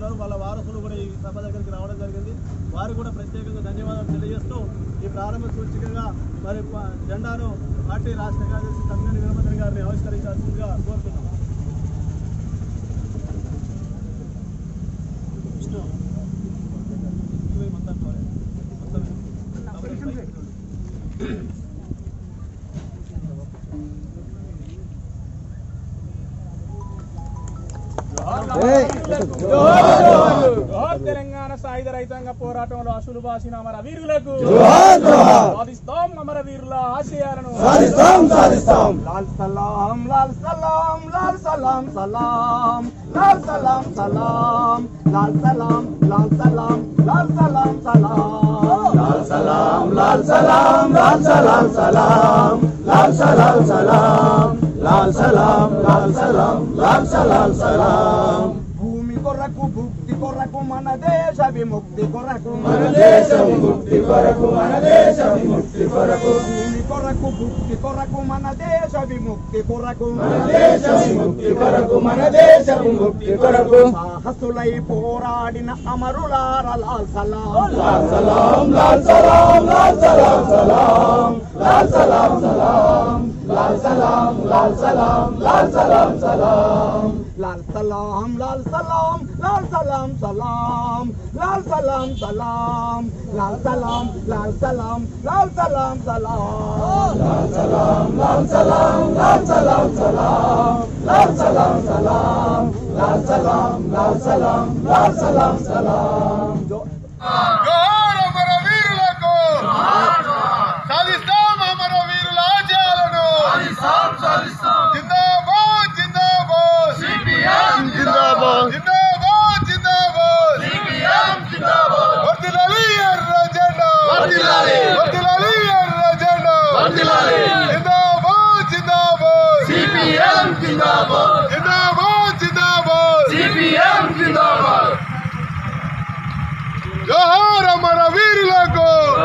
ఉన్నారు వాళ్ళ వారసులు కూడా ఈ సభ దగ్గరికి రావడం జరిగింది వారికి కూడా ప్రత్యేకంగా ధన్యవాదాలు తెలియజేస్తూ ఈ ప్రారంభ సూచికగా మరి ప- జెండాను పార్టీ రాష్ట్ర కార్యదర్శి తమ్మినేని వీరభద్ర గారిని ఆవిష్కరించాల్సిందిగా కోరుతున్నాం విష్ణు ఇవి మొత్తం కావాలి. మొత్తమే. జోహార్ తెలంగాణ సాయుధ రైతాంగ పోరాటంలో అసలు బాసిన అమర వీరులకు సాధిస్తాం అమర వీరుల ఆశయాలను లాల్ సలాం లాల్ సలాం లాల్ సలాం సలాం లాల్ సలాం సలాం లాల్ సలాం లాల్ సలాం లాల్ సలాం సలాం లాల్ సలాం లాల్ సలాం లాల్ సలాం సలాం లాల్ సలాం సలాం లాల్ సలాం లాల్ సలాం లాల్ సలాం సలాం భూమి కొరకు భుక్తి కొరకు మన దేశ విముక్తి కొరకు మన దేశ విముక్తి కొరకు మన దేశ విముక్తి కొరకు భూమి కొరకు భుక్తి కొరకు మన దేశ విముక్తి కొరకు మన దేశ విముక్తి కొరకు మన దేశ విముక్తి కొరకు సాహసులై పోరాడిన అమరులార లాల్ సలాం లాల్ సలాం లాల్ సలాం లాల్ సలాం సలాం లాల్ సలాం సలాం లాల్ సలాం లాల్ సలాం లాల్ సలాం సలాం లాల్ సలాం లాల్ సలాం లాల్ సలాం సలాం లాల్ సలాం సలాం లాల్ సలాం లాల్ సలాం లాల్ సలాం సలాం లాల్ సలాం లాల్ సలాం లాల్ సలాం సలాం లాల్ సలాం సలాం లాల్ సలాం లాల్ సలాం లాల్ సలాం సలాం జోహార్ అమర వీరులకు సాధిస్తాం అమర వీరుల ఆశయాలను జిందాబాద్ జిందాబాద్ సిపిఎం జిందాబాద్ జిందాబాద్ జిందాబాద్ సిపిఎం జిందాబాద్ వర్ధిల్లాలి ఎర్ర జెండా వర్ధిల్లాలి వర్ధిల్లాలి ఎర్ర జెండా వర్ధిల్లాలి జిందాబాద్ జిందాబాద్ సిపిఎం జిందాబాద్ జిందాబాద్ జిందాబాద్ సిపిఎం జిందాబాద్ జోహార్ అమర వీరులకు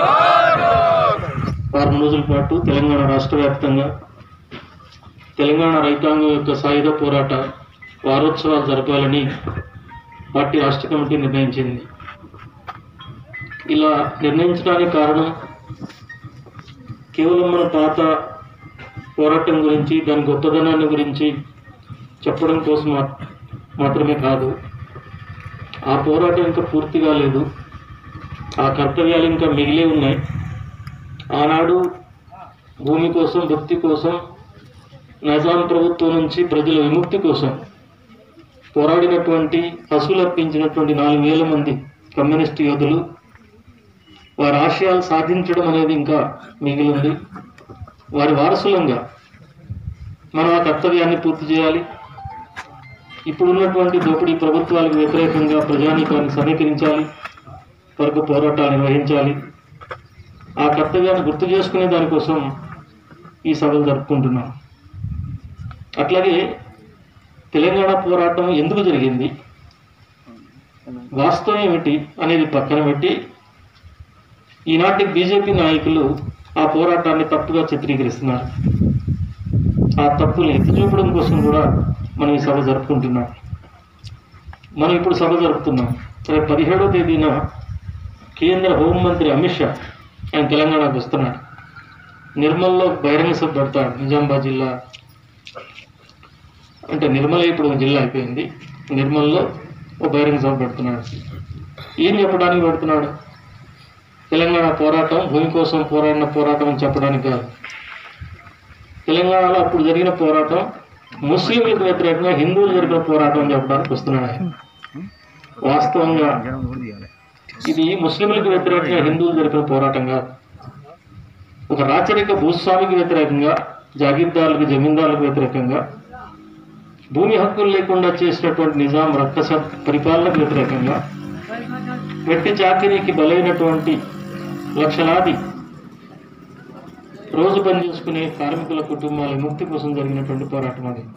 వారం రోజుల పాటు తెలంగాణ రాష్ట్ర వ్యాప్తంగా తెలంగాణ రైతాంగం యొక్క సాయుధ పోరాట వారోత్సవాలు జరపాలని పార్టీ రాష్ట్ర కమిటీ నిర్ణయించింది ఇలా నిర్ణయించడానికి కారణం కేవలం మన తాత పోరాటం గురించి దాని గొప్పదనాన్ని గురించి చెప్పడం కోసం మా- మాత్రమే కాదు ఆ పోరాటం ఇంకా పూర్తి కాలేదు ఆ కర్తవ్యాలు ఇంకా మిగిలే ఉన్నాయి ఆనాడు భూమి కోసం భక్తి కోసం నజాం ప్రభుత్వం నుంచి ప్రజల విముక్తి కోసం పోరాడినటువంటి పశువులర్పించినటువంటి నాలుగు వేల మంది కమ్యూనిస్ట్ యోధులు వారి ఆశయాలు సాధించడం అనేది ఇంకా మిగిలింది వారి వారసులంగా మనం ఆ కర్తవ్యాన్ని పూర్తి చేయాలి ఇప్పుడున్నటువంటి దోపిడీ ప్రభుత్వాలకు వ్యతిరేకంగా ప్రజానీకాన్ని సమీకరించాలి వరకు పోరాటాలు నిర్వహించాలి ఆ కర్తవ్యాన్ని గుర్తు చేసుకునే దానికోసం ఈ సభలు జరుపుకుంటున్నాం అట్లాగే తెలంగాణ పోరాటం ఎందుకు జరిగింది వాస్తవం ఏమిటి అనేది పక్కన పెట్టి ఈనాటి బీజేపీ నాయకులు ఆ పోరాటాన్ని తప్పుగా చిత్రీకరిస్తున్నారు ఆ తప్పులు ఎత్తి చూపడం కోసం కూడా మనం ఈ సభ జరుపుకుంటున్నాం మనం ఇప్పుడు సభ జరుపుతున్నాం రేపు పదిహేడవ తేదీన కేంద్ర హోంమంత్రి అమిత్ షా ఆయన తెలంగాణకు వస్తున్నాడు నిర్మల్లో బహిరంగ సభ పెడతాడు నిజామాబాద్ జిల్లా అంటే నిర్మల ఇప్పుడు ఒక జిల్లా అయిపోయింది నిర్మల్లో ఒక బహిరంగ సభ పెడుతున్నాడు ఏం చెప్పడానికి పెడుతున్నాడు తెలంగాణ పోరాటం భూమి కోసం పోరాడిన పోరాటం అని చెప్పడానికి కాదు తెలంగాణలో అప్పుడు జరిగిన పోరాటం ముస్లింలకు వ్యతిరేకంగా హిందువులు జరిగిన పోరాటం అని చెప్పడానికి వస్తున్నాడు ఆయన వాస్తవంగా ఇది ముస్లింలకు వ్యతిరేకంగా హిందువులు జరిపిన పోరాటం కాదు ఒక రాచరిక భూస్వామికి వ్యతిరేకంగా జాగీర్దారులకు జమీందారులకు వ్యతిరేకంగా భూమి హక్కులు లేకుండా చేసినటువంటి నిజాం రక్కస పరిపాలనకు వ్యతిరేకంగా వెట్టి చాకిరీకి బలైనటువంటి లక్షలాది రోజు పని చేసుకునే కార్మికుల కుటుంబాల ముక్తి కోసం జరిగినటువంటి పోరాటం అది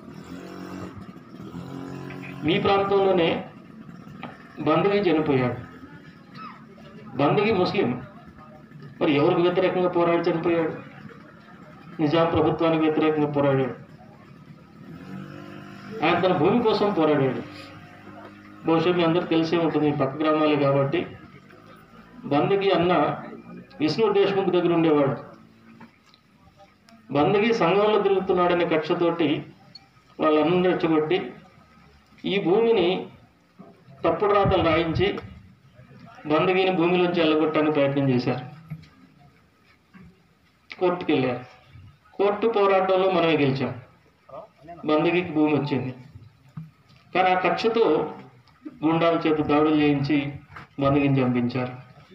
మీ ప్రాంతంలోనే బందగి చనిపోయాడు బందగి ముస్లిం మరి ఎవరికి వ్యతిరేకంగా పోరాడి చనిపోయాడు నిజాం ప్రభుత్వానికి వ్యతిరేకంగా పోరాడాడు ఆయన తన భూమి కోసం పోరాడాడు బహుశా మీ అందరికి తెలిసే ఉంటుంది ఈ పక్క గ్రామాలే కాబట్టి బందకి అన్న విష్ణు దేశ్ముఖ్ దగ్గర ఉండేవాడు బందకి సంఘంలో తిరుగుతున్నాడనే కక్షతోటి వాళ్ళందరూ రెచ్చగొట్టి ఈ భూమిని తప్పుడు రాతలు రాయించి బందగిని భూమిలోంచి వెళ్ళగొట్టడానికి ప్రయత్నం చేశారు కోర్టుకు వెళ్ళారు కోర్టు పోరాటంలో మనమే గెలిచాం బందగికి భూమి వచ్చింది కానీ ఆ కక్షతో గుండాల చేత దాడులు చేయించి బందగిని చంపించారు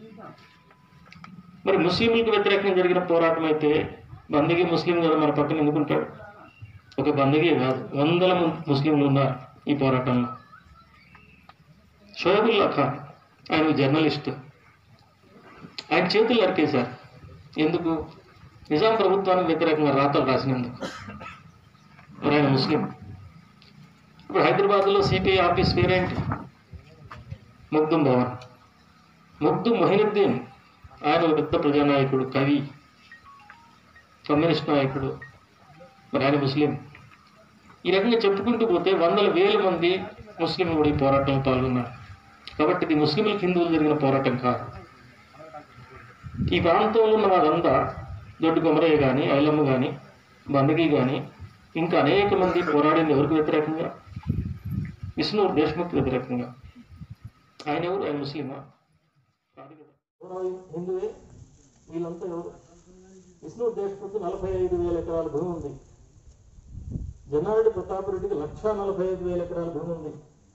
మరి ముస్లింలకు వ్యతిరేకంగా జరిగిన పోరాటం అయితే బందగి ముస్లిం కదా మన పక్కన ఎందుకుంటాడు ఒక బందగే కాదు వందల మంది ముస్లింలు ఉన్నారు ఈ పోరాటంలో షోయబుల్లా ఖాన్ ఆయన ఒక జర్నలిస్ట్ ఆయన చేతులు నరికేశారు ఎందుకు నిజాం ప్రభుత్వానికి వ్యతిరేకంగా రాతలు రాసినందుకు మరి ఆయన ముస్లిం ఇప్పుడు హైదరాబాద్లో సిపిఐ ఆఫీస్ పేరేంటి ముగ్ధుం భవన్ ముగ్ధు మొహినుద్దీన్ ఆయన ఒక పెద్ద ప్రజానాయకుడు కవి కమ్యూనిస్ట్ నాయకుడు మరి ఆయన ముస్లిం ఈ రకంగా చెప్పుకుంటూ పోతే వందల వేల మంది ముస్లింలు కూడా ఈ పోరాటంలో పాల్గొన్నారు కాబట్టి ఇది ముస్లింలకు హిందువులు జరిగిన పోరాటం కాదు ఈ ప్రాంతంలో ఉన్న వాళ్ళంతా దొడ్డు కొమరయ్య కానీ ఐలమ్మ కానీ బందగి కానీ ఇంకా అనేక మంది పోరాడింది ఎవరికి వ్యతిరేకంగా విష్ణు దేశ్ముఖ్ వ్యతిరేకంగా ఆయన ఎవరు ఆయన ముస్లిమా కాదు కదా ఎవరు హిందువే వీళ్ళంతా ఎవరు విష్ణు దేశ్ముఖ్ నలభై ఐదు వేల ఎకరాల భూమి ఉంది జనారెడ్డి ప్రతాప్ రెడ్డికి లక్ష నలభై ఐదు వేల ఎకరాల భూమి ఉంది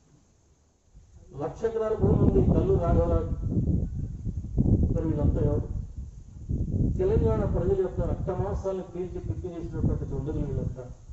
లక్ష ఎకరాల భూమి ఉంది కల్లు రాఘవరావు మరి వీళ్ళంతా ఎవరు తెలంగాణ ప్రజల యొక్క రక్తమాంసాలను పీల్చి పిప్పి చేసినటువంటి దొండలు వీళ్ళంతా